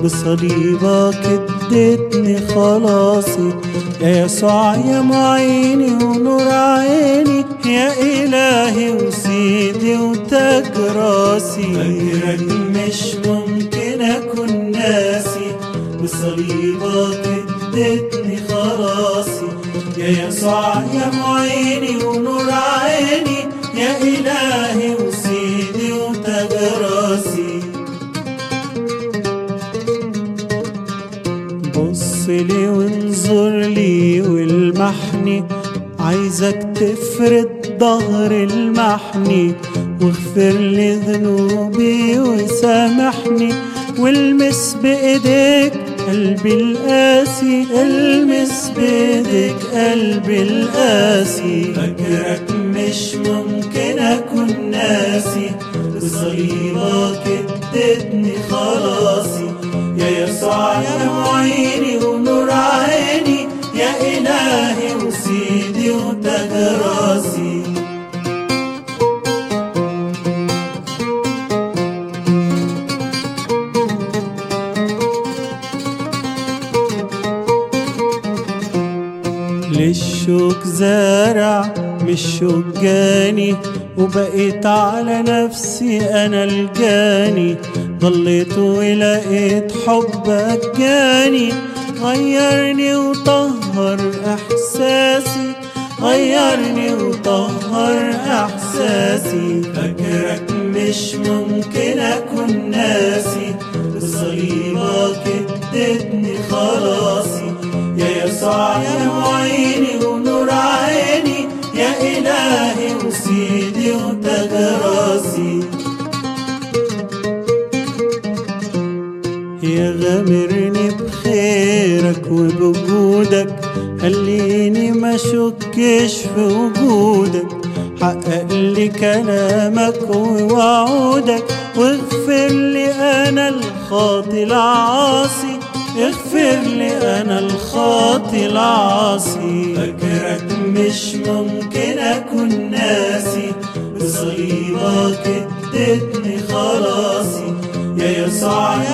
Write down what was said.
بصليبك اديتني خلاصي يا يسوع يا معيني ونور عيني يا إلهي وسيدي وتاج راسي فاكرك مش ممكن أكون ناسي بصليبك اديتني خلاصي يا يسوع يا معيني ونور عيني يا إلهي وسيدي وتاج راسي بص لي وانظر لي والمحني عايزك تفرد ظهر المحني واغفر لي ذنوبي وسامحني والمس بايديك قلبي القاسي المس بايديك قلبي القاسي فاكرك مش ممكن اكون ناسي بصليبك اديتني خلاصي يا يسوع يا معيني ونور عيني يا إلهي وسيدي وتاج راسي للشوك زارع مش شجاني وبقيت على نفسي انا الجاني ضليت ولقيت حبك جاني غيرني وطهر احساسي غيرني وطهر احساسي فاكرك مش ممكن اكون ناسي بصليبك اديتني خلاصي يا يسوع يا معيني ونور عيني يا إلهي وسيدي وتاج راسي يا غامرني بخيرك وبوجودك خليني ما شكش في وجودك حقق لي كلامك ووعودك واغفر لي انا الخاطي العاصي اغفر لي انا الخاطي العاصي فاكرك مش ممكن اكون ناسي بصليبك اديتني خلاصي يا يسوع يا